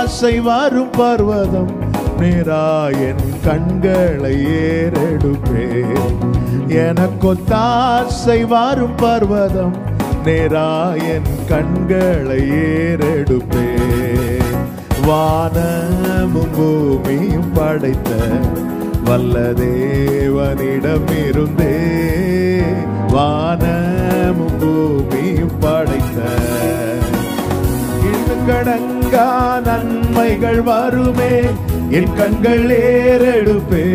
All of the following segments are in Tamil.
கொத்தாசை வரும் பர்வதம் நேரா என் கண்களை ஏறெடுப்பே எனக்கொத்தாசை வரும் பர்வதம் நேரா என் கண்களை ஏறெடுப்பே வானமும் பூமியும் படைத்த வல்ல தேவனிடமிருந்தே வானமும் பூமியும் படைத்த கடங்கா நன்மைகள் வருமே என் கண்கள் ஏறெடுப்பே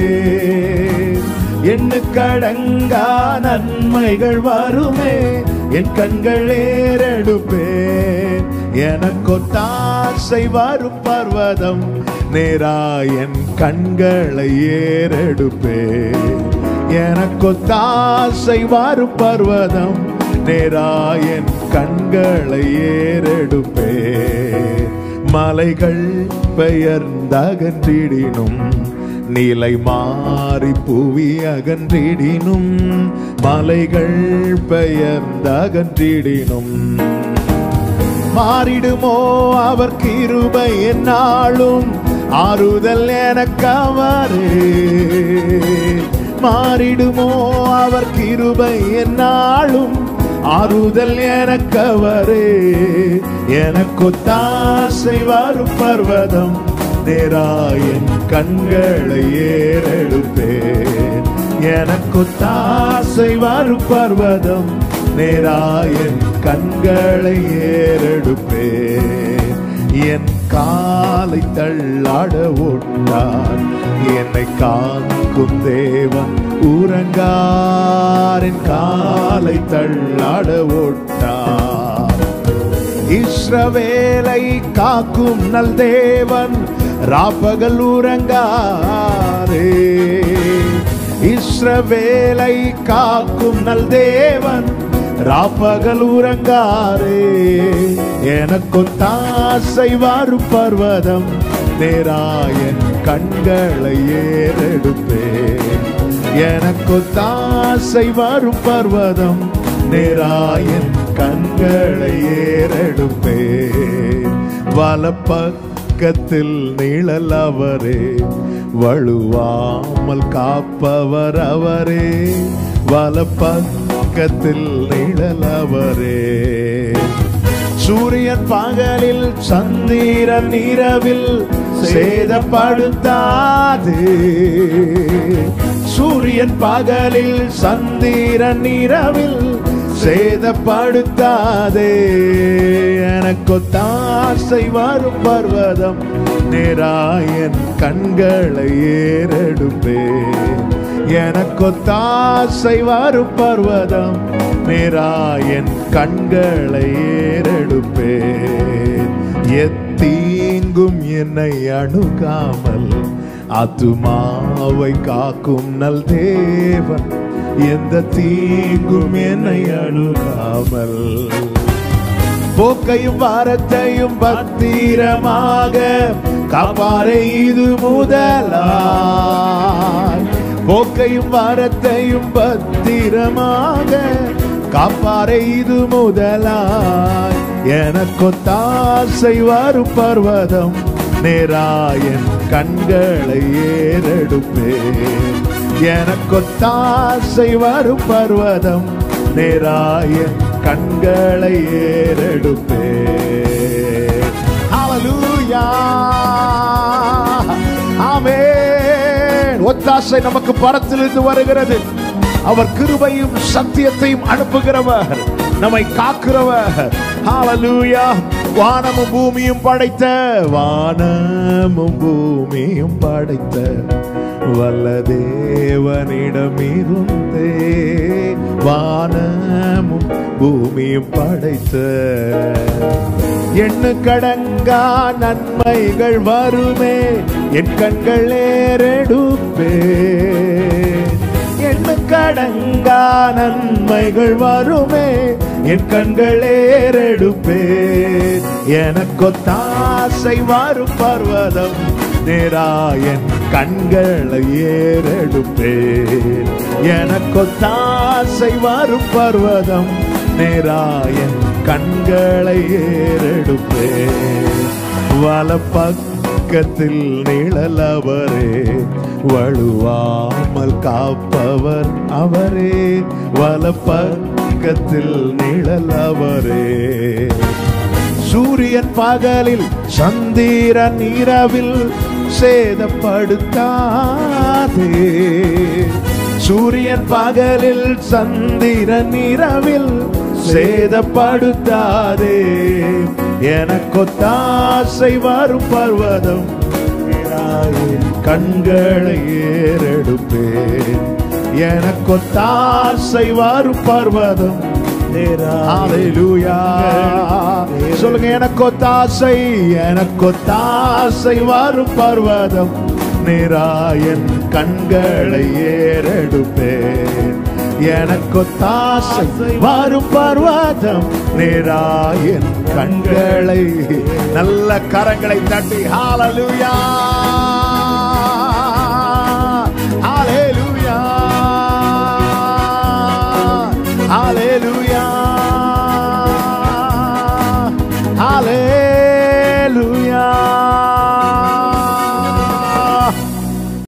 எண்ணு கடங்கா நன்மைகள் வருமே என் கண்கள் ஏறெடுப்பே எனக்கொத்தாசை வரும் பர்வதம் நேரா என் கண்களை ஏறெடுப்பே எனக்கொத்தாசை வரும் பர்வதம் நேரா என் கண்களை ஏறெடுப்பே மலைகள் பெயர்ந்தகன்றிடினும் நிலை மாறி புவி அகன்றிடினும் மலைகள் பெயர்ந்தகன்றிடினும் மாறிடுமோ அவர் கிருபை என்னாலும் ஆறுதல் எனக்கு அவரே மாறிடுமோ அவர் கிருபை என்னாலும் ஆறுதல் எனக்கு அவரே எனக்கொத்தாசை வரும் பர்வதம் நேராயன் கண்களை ஏறெடுப்பேன் எனக்கொத்தாசை வரும் பர்வதம் நேராயன் கண்களை ஏறெடுப்பேன் என் காலை தள்ளாட ஓட்டார் என்னை காக்கும் தேவன் உறங்காரின் காலை தள்ளாட ஓட்டார் இஸ்ரவேலை காக்கும் நல் தேவன் ராப்பகல் உறங்காரே இஸ்ரவேலை காக்கும் நல் தேவன் ராப்பகல் உறங்காரே எனக்கொத்தாசை வரும் பர்வதம் நேராயன் கண்களை ஏறெடுப்பேன் எனக்கொத்தாசை வரும் பர்வதம் நேராயன் கண்களை ஏறெடுப்பேன் வலப்பக்கத்தில் நிழல் அவரே வழுவாமல் காப்பவர் அவரே வலப்பக்கத்தில் நிழல் அவரே சூரியன் பகலில் சந்திரன் இரவில் சேதப்படுத்தாது சூரியன் பகலில் சந்திரன் இரவில் சேதப்படுத்தாதே எனக்கொத்தாசை வரும் பர்வதம் நேராயன் கண்களை ஏறெடுப்பேன் எனக்கொத்தாசை வரும் பர்வதம் நேராயன் கண்களை ஏறெடுப்பேன் எத்தீங்கும் என்னை அணுகாமல் ஆத்துமாவை காக்கும் நல் தேவன் எந்த தீங்கும் என்னை அணுகாமல் போக்கையும் வாரத்தையும் பத்திரமாக காப்பாரே இது முதலாய் போக்கையும் வாரத்தையும் பத்திரமாக காப்பாரே இது முதலாய் எனக்கொத்தாசை வரும் பர்வதம் நேராயன் கண்களை ஏறெடுப்பேன் எனக்கொத்தாசை வரும் பர்வதம் நேராயன் கண்களை ஏறெடுப்பேன் ஹalleluya ஆமென் ஒத்தாசை நமக்கு பரத்திலிருந்து வருகிறது அவர் கிருபையும் சத்தியத்தையும் அனுப்புகிறவர் நம்மை காக்கிறவர் ஹalleluya வானமும் பூமியும் படைத்த வானமும் பூமியும் படைத்த வல்ல தேவனிடமிருந்தே வானமும் பூமியும் படைத்த எண்ணு கடங்கா நன்மைகள் வருமே என் கண்கள் ஏறெடுப்பே எண்ணு கடங்கா நன்மைகள் வருமே என் கண்கள் ஏறெடுப்பேன் எனக்கொத்தாசை வரும் பர்வதம் நேராயன் கண்களை ஏறெடுப்பேன் எனக்கொத்தாசை வரும் பர்வதம் நேராயன் கண்களை ஏறெடுப்பேன் வல பக்கத்தில் நிழலவரே வழுவாமல் காப்பவர் அவரே வல பக்கத்தில் நிழலவரே சூரியன் பகலில் சந்திரன் இரவில் சேதப்படுத்தாதே சூரியன் பகலில் சந்திரன் இரவில் சேதப்படுத்தாதே எனக்கொத்தாசை வரும் பர்வதம் என் கண்களை ஏறெடுப்பேன் எனக்கொத்தாசை வரும் பர்வதம் ஹalleluya சொல்லுங்க எனக்கொத்தாசை எனக்கொத்தாசை வரும் பர்வதம் நிராயன் கண்களை ஏறெடுப்பேன் எனக்கொத்தாசை வரும் பர்வதம் நிராயன் கண்களை நல்ல கரங்களை தட்டி ஹalleluya